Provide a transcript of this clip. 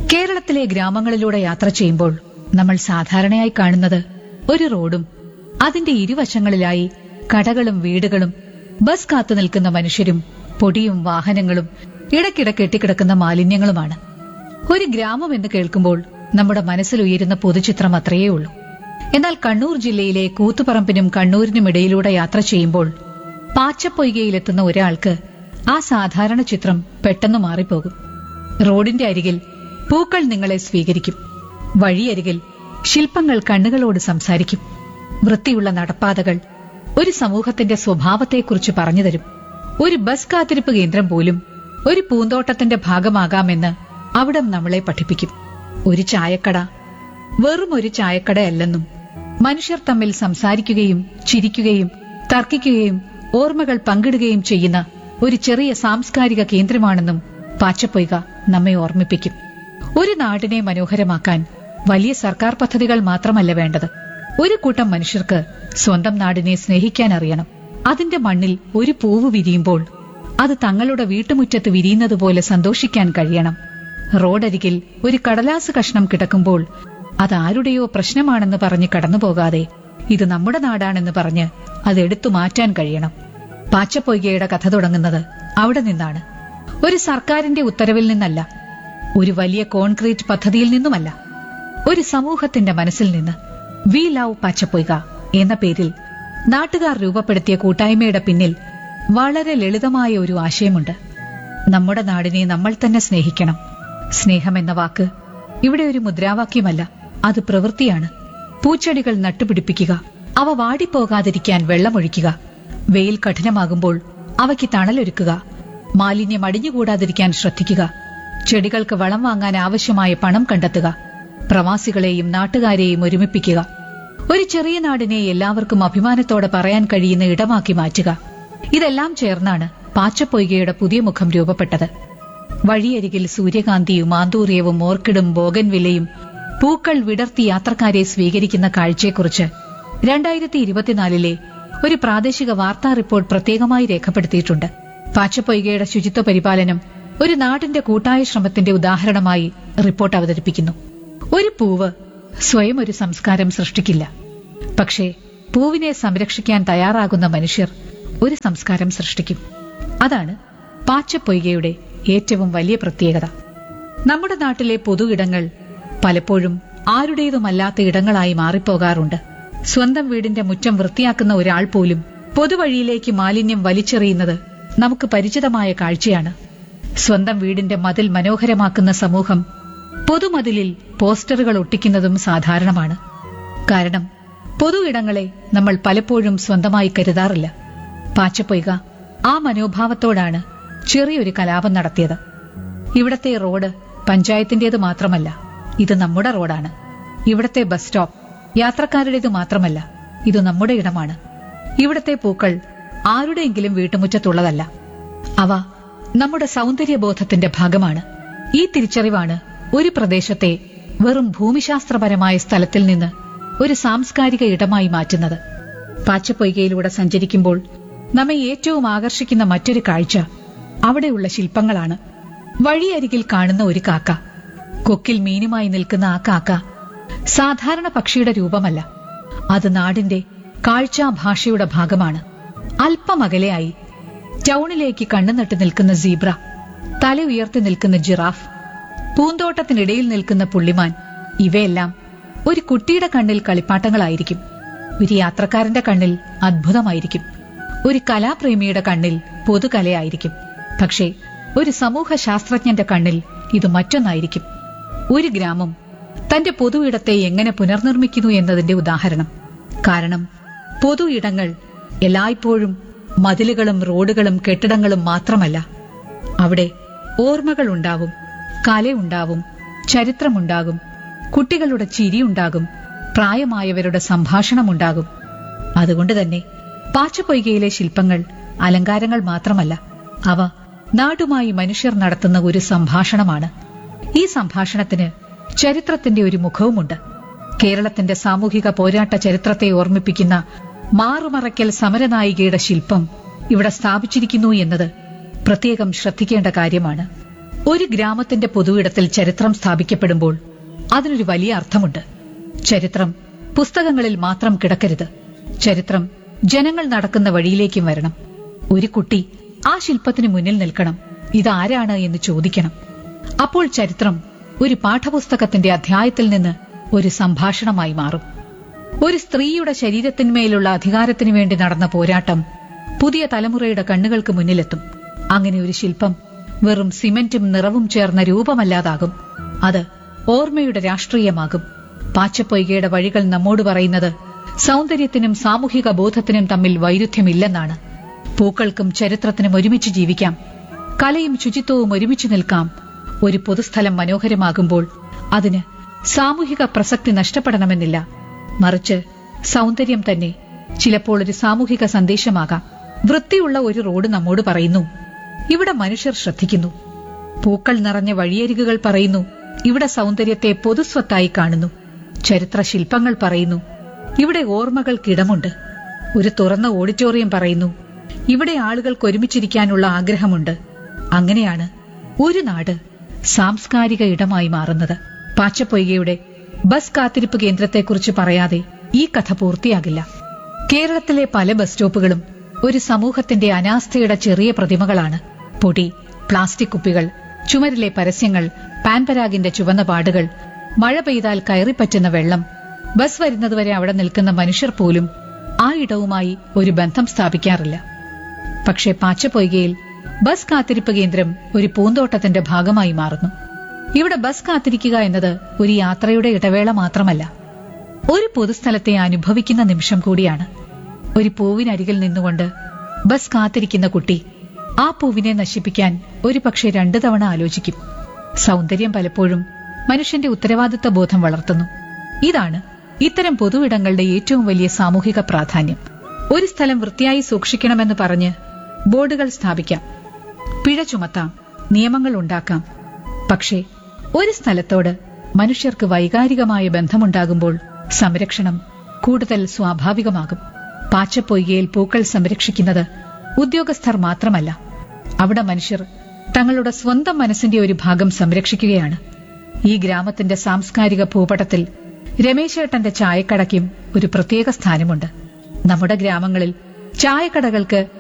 കേരളത്തിലെ ഗ്രാമങ്ങളിലൂടെ യാത്ര ചെയ്യുമ്പോൾ നമ്മൾ സാധാരണയായി കാണുന്നത് ഒരു റോഡും അതിന്റെ ഇരുവശങ്ങളിലായി കടകളും വീടുകളും ബസ് കാത്തു നിൽക്കുന്ന മനുഷ്യരും പൊടിയും വാഹനങ്ങളും ഇടയ്ക്കിടെ കെട്ടിക്കിടക്കുന്ന മാലിന്യങ്ങളുമാണ് ഒരു ഗ്രാമം എന്ന് കേൾക്കുമ്പോൾ നമ്മുടെ മനസ്സിൽ ഉയരുന്ന പൊതുചിത്രം അത്രയേ ഉള്ളൂ എന്നാൽ കണ്ണൂർ ജില്ലയിലെ കൂത്തുപറമ്പിനും കണ്ണൂരിനും ഇടയിലൂടെ യാത്ര ചെയ്യുമ്പോൾ പാച്ചപ്പൊയ്കയിലെത്തുന്ന ഒരാൾക്ക് ആ സാധാരണ ചിത്രം പെട്ടെന്ന് മാറിപ്പോകും റോഡിന്റെ അരികിൽ പൂക്കൾ നിങ്ങളെ സ്വീകരിക്കും വഴിയരികിൽ ശില്പങ്ങൾ കണ്ണുകളോട് സംസാരിക്കും വൃത്തിയുള്ള നടപ്പാതകൾ ഒരു സമൂഹത്തിന്റെ സ്വഭാവത്തെക്കുറിച്ച് പറഞ്ഞു തരും ഒരു ബസ് കാത്തിരിപ്പ് കേന്ദ്രം പോലും ഒരു പൂന്തോട്ടത്തിന്റെ ഭാഗമാകാമെന്ന് അവിടം നമ്മളെ പഠിപ്പിക്കും ഒരു ചായക്കട വെറും ഒരു ചായക്കടയല്ലെന്നും മനുഷ്യർ തമ്മിൽ സംസാരിക്കുകയും ചിരിക്കുകയും തർക്കിക്കുകയും ഓർമ്മകൾ പങ്കിടുകയും ചെയ്യുന്ന ഒരു ചെറിയ സാംസ്കാരിക കേന്ദ്രമാണെന്നും പാച്ചപ്പൊയ്ക നമ്മെ ഓർമ്മിപ്പിക്കും ഒരു നാടിനെ മനോഹരമാക്കാൻ വലിയ സർക്കാർ പദ്ധതികൾ മാത്രമല്ല വേണ്ടത് ഒരു കൂട്ടം മനുഷ്യർക്ക് സ്വന്തം നാടിനെ സ്നേഹിക്കാൻ അറിയണം അതിന്റെ മണ്ണിൽ ഒരു പൂവ് വിരിയുമ്പോൾ അത് തങ്ങളുടെ വീട്ടുമുറ്റത്ത് വിരിയുന്നത് പോലെ സന്തോഷിക്കാൻ കഴിയണം റോഡരികിൽ ഒരു കടലാസ് കഷ്ണം കിടക്കുമ്പോൾ അത് ആരുടെയോ പ്രശ്നമാണെന്ന് പറഞ്ഞ് കടന്നുപോകാതെ ഇത് നമ്മുടെ നാടാണെന്ന് പറഞ്ഞ് അത് എടുത്തു മാറ്റാൻ കഴിയണം പാച്ചപ്പൊയ്കയുടെ കഥ തുടങ്ങുന്നത് അവിടെ നിന്നാണ് ഒരു സർക്കാരിന്റെ ഉത്തരവിൽ നിന്നല്ല ഒരു വലിയ കോൺക്രീറ്റ് പദ്ധതിയിൽ നിന്നുമല്ല ഒരു സമൂഹത്തിന്റെ മനസ്സിൽ നിന്ന് വി ലവ് പാച്ചപ്പൊയ്ക എന്ന പേരിൽ നാട്ടുകാർ രൂപപ്പെടുത്തിയ കൂട്ടായ്മയുടെ പിന്നിൽ വളരെ ലളിതമായ ഒരു ആശയമുണ്ട് നമ്മുടെ നാടിനെ നമ്മൾ തന്നെ സ്നേഹിക്കണം സ്നേഹം എന്ന വാക്ക് ഇവിടെ ഒരു മുദ്രാവാക്യമല്ല അത് പ്രവൃത്തിയാണ് പൂച്ചെടികൾ നട്ടുപിടിപ്പിക്കുക അവ വാടിപ്പോകാതിരിക്കാൻ വെള്ളമൊഴിക്കുക വെയിൽ കഠിനമാകുമ്പോൾ അവയ്ക്ക് തണലൊരുക്കുക മാലിന്യം അടിഞ്ഞുകൂടാതിരിക്കാൻ ശ്രദ്ധിക്കുക ചെടികൾക്ക് വളം വാങ്ങാൻ ആവശ്യമായ പണം കണ്ടെത്തുക പ്രവാസികളെയും നാട്ടുകാരെയും ഒരുമിപ്പിക്കുക ഒരു ചെറിയ നാടിനെ എല്ലാവർക്കും അഭിമാനത്തോടെ പറയാൻ കഴിയുന്ന ഇടമാക്കി മാറ്റുക ഇതെല്ലാം ചേർന്നാണ് പാച്ചപ്പൊയ്കയുടെ പുതിയ മുഖം രൂപപ്പെട്ടത് വഴിയരികിൽ സൂര്യകാന്തിയും ആന്തൂറിയവും ഓർക്കിഡും ബോഗൻവില്ലയും പൂക്കൾ വിടർത്തി യാത്രക്കാരെ സ്വീകരിക്കുന്ന കാഴ്ചയെക്കുറിച്ച് രണ്ടായിരത്തി ഇരുപത്തിനാലിലെ ഒരു പ്രാദേശിക വാർത്താ റിപ്പോർട്ട് പ്രത്യേകമായി രേഖപ്പെടുത്തിയിട്ടുണ്ട് പാച്ചപ്പൊയ്കയുടെ ശുചിത്വ പരിപാലനം ഒരു നാടിന്റെ കൂട്ടായ ശ്രമത്തിന്റെ ഉദാഹരണമായി റിപ്പോർട്ട് അവതരിപ്പിക്കുന്നു ഒരു പൂവ് സ്വയം ഒരു സംസ്കാരം സൃഷ്ടിക്കില്ല പക്ഷേ പൂവിനെ സംരക്ഷിക്കാൻ തയ്യാറാകുന്ന മനുഷ്യർ ഒരു സംസ്കാരം സൃഷ്ടിക്കും അതാണ് പാച്ചപ്പൊയ്കയുടെ ഏറ്റവും വലിയ പ്രത്യേകത നമ്മുടെ നാട്ടിലെ പൊതു ഇടങ്ങൾ പലപ്പോഴും ആരുടേതുമല്ലാത്ത ഇടങ്ങളായി മാറിപ്പോകാറുണ്ട് സ്വന്തം വീടിന്റെ മുറ്റം വൃത്തിയാക്കുന്ന ഒരാൾ പോലും പൊതുവഴിയിലേക്ക് മാലിന്യം വലിച്ചെറിയുന്നത് നമുക്ക് പരിചിതമായ കാഴ്ചയാണ് സ്വന്തം വീടിന്റെ മതിൽ മനോഹരമാക്കുന്ന സമൂഹം പൊതുമതിലിൽ പോസ്റ്ററുകൾ ഒട്ടിക്കുന്നതും സാധാരണമാണ് കാരണം പൊതു ഇടങ്ങളെ നമ്മൾ പലപ്പോഴും സ്വന്തമായി കരുതാറില്ല പാച്ചപ്പൊയ്ക ആ മനോഭാവത്തോടാണ് ചെറിയൊരു കലാപം നടത്തിയത് ഇവിടത്തെ റോഡ് പഞ്ചായത്തിന്റേത് മാത്രമല്ല ഇത് നമ്മുടെ റോഡാണ് ഇവിടത്തെ ബസ് സ്റ്റോപ്പ് യാത്രക്കാരുടേത് മാത്രമല്ല ഇത് നമ്മുടെ ഇടമാണ് ഇവിടത്തെ പൂക്കൾ ആരുടെയെങ്കിലും വീട്ടുമുറ്റത്തുള്ളതല്ല അവ നമ്മുടെ സൗന്ദര്യബോധത്തിന്റെ ഭാഗമാണ് ഈ തിരിച്ചറിവാണ് ഒരു പ്രദേശത്തെ വെറും ഭൂമിശാസ്ത്രപരമായ സ്ഥലത്തിൽ നിന്ന് ഒരു സാംസ്കാരിക ഇടമായി മാറ്റുന്നത് പാച്ചപ്പൊയ്കയിലൂടെ സഞ്ചരിക്കുമ്പോൾ നമ്മെ ഏറ്റവും ആകർഷിക്കുന്ന മറ്റൊരു കാഴ്ച അവിടെയുള്ള ശില്പങ്ങളാണ് വഴിയരികിൽ കാണുന്ന ഒരു കാക്ക കൊക്കിൽ മീനുമായി നിൽക്കുന്ന ആ കാക്ക സാധാരണ പക്ഷിയുടെ രൂപമല്ല അത് നാടിന്റെ കാഴ്ചാ ഭാഷയുടെ ഭാഗമാണ് അല്പം അകലെയായി ടൗണിലേക്ക് കണ്ണുനട്ട് നിൽക്കുന്ന സീബ്ര തല ഉയർത്തി നിൽക്കുന്ന ജിറാഫ് പൂന്തോട്ടത്തിനിടയിൽ നിൽക്കുന്ന പുള്ളിമാൻ ഇവയെല്ലാം ഒരു കുട്ടിയുടെ കണ്ണിൽ കളിപ്പാട്ടങ്ങളായിരിക്കും ഒരു യാത്രക്കാരന്റെ കണ്ണിൽ അത്ഭുതമായിരിക്കും ഒരു കലാപ്രേമിയുടെ കണ്ണിൽ പൊതുകലയായിരിക്കും പക്ഷേ ഒരു സമൂഹ ശാസ്ത്രജ്ഞന്റെ കണ്ണിൽ ഇത് മറ്റൊന്നായിരിക്കും ഒരു ഗ്രാമം തന്റെ പൊതു ഇടത്തെ എങ്ങനെ പുനർനിർമ്മിക്കുന്നു എന്നതിന്റെ ഉദാഹരണം കാരണം പൊതു ഇടങ്ങൾ എല്ലായ്പ്പോഴും മതിലുകളും റോഡുകളും കെട്ടിടങ്ങളും മാത്രമല്ല അവിടെ ഓർമ്മകൾ ഉണ്ടാവും കലയുണ്ടാവും ചരിത്രമുണ്ടാകും കുട്ടികളുടെ ചിരിയുണ്ടാകും പ്രായമായവരുടെ സംഭാഷണമുണ്ടാകും അതുകൊണ്ട് തന്നെ പാച്ചപ്പൊയ്കയിലെ ശില്പങ്ങൾ അലങ്കാരങ്ങൾ മാത്രമല്ല അവ നാടുമായി മനുഷ്യർ നടത്തുന്ന ഒരു സംഭാഷണമാണ് ഈ സംഭാഷണത്തിന് ചരിത്രത്തിന്റെ ഒരു മുഖവുമുണ്ട് കേരളത്തിന്റെ സാമൂഹിക പോരാട്ട ചരിത്രത്തെ ഓർമ്മിപ്പിക്കുന്ന മാറുമറയ്ക്കൽ സമരനായികയുടെ ശില്പം ഇവിടെ സ്ഥാപിച്ചിരിക്കുന്നു എന്നത് പ്രത്യേകം ശ്രദ്ധിക്കേണ്ട കാര്യമാണ് ഒരു ഗ്രാമത്തിന്റെ പൊതുവിടത്തിൽ ചരിത്രം സ്ഥാപിക്കപ്പെടുമ്പോൾ അതിനൊരു വലിയ അർത്ഥമുണ്ട് ചരിത്രം പുസ്തകങ്ങളിൽ മാത്രം കിടക്കരുത് ചരിത്രം ജനങ്ങൾ നടക്കുന്ന വഴിയിലേക്കും വരണം ഒരു കുട്ടി ആ ശില്പത്തിന് മുന്നിൽ നിൽക്കണം ഇതാരാണ് എന്ന് ചോദിക്കണം അപ്പോൾ ചരിത്രം ഒരു പാഠപുസ്തകത്തിന്റെ അധ്യായത്തിൽ നിന്ന് ഒരു സംഭാഷണമായി മാറും ഒരു സ്ത്രീയുടെ ശരീരത്തിന്മേലുള്ള അധികാരത്തിനു വേണ്ടി നടന്ന പോരാട്ടം പുതിയ തലമുറയുടെ കണ്ണുകൾക്ക് മുന്നിലെത്തും അങ്ങനെ ഒരു ശില്പം വെറും സിമന്റും നിറവും ചേർന്ന രൂപമല്ലാതാകും അത് ഓർമ്മയുടെ രാഷ്ട്രീയമാകും പാച്ചപ്പൊയ്കയുടെ വഴികൾ നമ്മോട് പറയുന്നത് സൗന്ദര്യത്തിനും സാമൂഹിക ബോധത്തിനും തമ്മിൽ വൈരുദ്ധ്യമില്ലെന്നാണ് പൂക്കൾക്കും ചരിത്രത്തിനും ഒരുമിച്ച് ജീവിക്കാം കലയും ശുചിത്വവും ഒരുമിച്ച് നിൽക്കാം ഒരു പൊതുസ്ഥലം മനോഹരമാകുമ്പോൾ അതിന് സാമൂഹിക പ്രസക്തി നഷ്ടപ്പെടണമെന്നില്ല മറിച്ച് സൗന്ദര്യം തന്നെ ചിലപ്പോൾ ഒരു സാമൂഹിക സന്ദേശമാകാം വൃത്തിയുള്ള ഒരു റോഡ് നമ്മോട് പറയുന്നു ഇവിടെ മനുഷ്യർ ശ്രദ്ധിക്കുന്നു പൂക്കൾ നിറഞ്ഞ വഴിയരികുകൾ പറയുന്നു ഇവിടെ സൗന്ദര്യത്തെ പൊതുസ്വത്തായി കാണുന്നു ചരിത്ര ശില്പങ്ങൾ പറയുന്നു ഇവിടെ ഓർമ്മകൾക്കിടമുണ്ട് ഒരു തുറന്ന ഓഡിറ്റോറിയം പറയുന്നു ഇവിടെ ആളുകൾക്ക് ഒരുമിച്ചിരിക്കാനുള്ള ആഗ്രഹമുണ്ട് അങ്ങനെയാണ് ഒരു നാട് സാംസ്കാരിക ഇടമായി മാറുന്നത് പാച്ചപ്പൊയ്കയുടെ ബസ് കാത്തിരിപ്പ് കേന്ദ്രത്തെക്കുറിച്ച് പറയാതെ ഈ കഥ പൂർത്തിയാകില്ല കേരളത്തിലെ പല ബസ് സ്റ്റോപ്പുകളും ഒരു സമൂഹത്തിന്റെ അനാസ്ഥയുടെ ചെറിയ പ്രതിമകളാണ് പൊടി പ്ലാസ്റ്റിക് കുപ്പികൾ ചുമരിലെ പരസ്യങ്ങൾ പാൻപരാഗിന്റെ ചുവന്ന പാടുകൾ മഴ പെയ്താൽ കയറിപ്പറ്റുന്ന വെള്ളം ബസ് വരുന്നതുവരെ അവിടെ നിൽക്കുന്ന മനുഷ്യർ പോലും ആ ഇടവുമായി ഒരു ബന്ധം സ്ഥാപിക്കാറില്ല പക്ഷേ പാച്ചപ്പൊയ്കയിൽ ബസ് കാത്തിരിപ്പ് കേന്ദ്രം ഒരു പൂന്തോട്ടത്തിന്റെ ഭാഗമായി മാറുന്നു ഇവിടെ ബസ് കാത്തിരിക്കുക എന്നത് ഒരു യാത്രയുടെ ഇടവേള മാത്രമല്ല ഒരു പൊതുസ്ഥലത്തെ അനുഭവിക്കുന്ന നിമിഷം കൂടിയാണ് ഒരു പൂവിനരികിൽ നിന്നുകൊണ്ട് ബസ് കാത്തിരിക്കുന്ന കുട്ടി ആ പൂവിനെ നശിപ്പിക്കാൻ ഒരു പക്ഷേ രണ്ടു തവണ ആലോചിക്കും സൗന്ദര്യം പലപ്പോഴും മനുഷ്യന്റെ ഉത്തരവാദിത്ത ബോധം വളർത്തുന്നു ഇതാണ് ഇത്തരം പൊതുവിടങ്ങളുടെ ഏറ്റവും വലിയ സാമൂഹിക പ്രാധാന്യം ഒരു സ്ഥലം വൃത്തിയായി സൂക്ഷിക്കണമെന്ന് പറഞ്ഞ് ബോർഡുകൾ സ്ഥാപിക്കാം പിഴ ചുമത്താം നിയമങ്ങൾ ഉണ്ടാക്കാം പക്ഷേ ഒരു സ്ഥലത്തോട് മനുഷ്യർക്ക് വൈകാരികമായ ബന്ധമുണ്ടാകുമ്പോൾ സംരക്ഷണം കൂടുതൽ സ്വാഭാവികമാകും പാച്ചപ്പൊയ്കയിൽ പൂക്കൾ സംരക്ഷിക്കുന്നത് ഉദ്യോഗസ്ഥർ മാത്രമല്ല അവിടെ മനുഷ്യർ തങ്ങളുടെ സ്വന്തം മനസ്സിന്റെ ഒരു ഭാഗം സംരക്ഷിക്കുകയാണ് ഈ ഗ്രാമത്തിന്റെ സാംസ്കാരിക ഭൂപടത്തിൽ രമേശേട്ടന്റെ ചായക്കടയ്ക്കും ഒരു പ്രത്യേക സ്ഥാനമുണ്ട് നമ്മുടെ ഗ്രാമങ്ങളിൽ ചായക്കടകൾക്ക്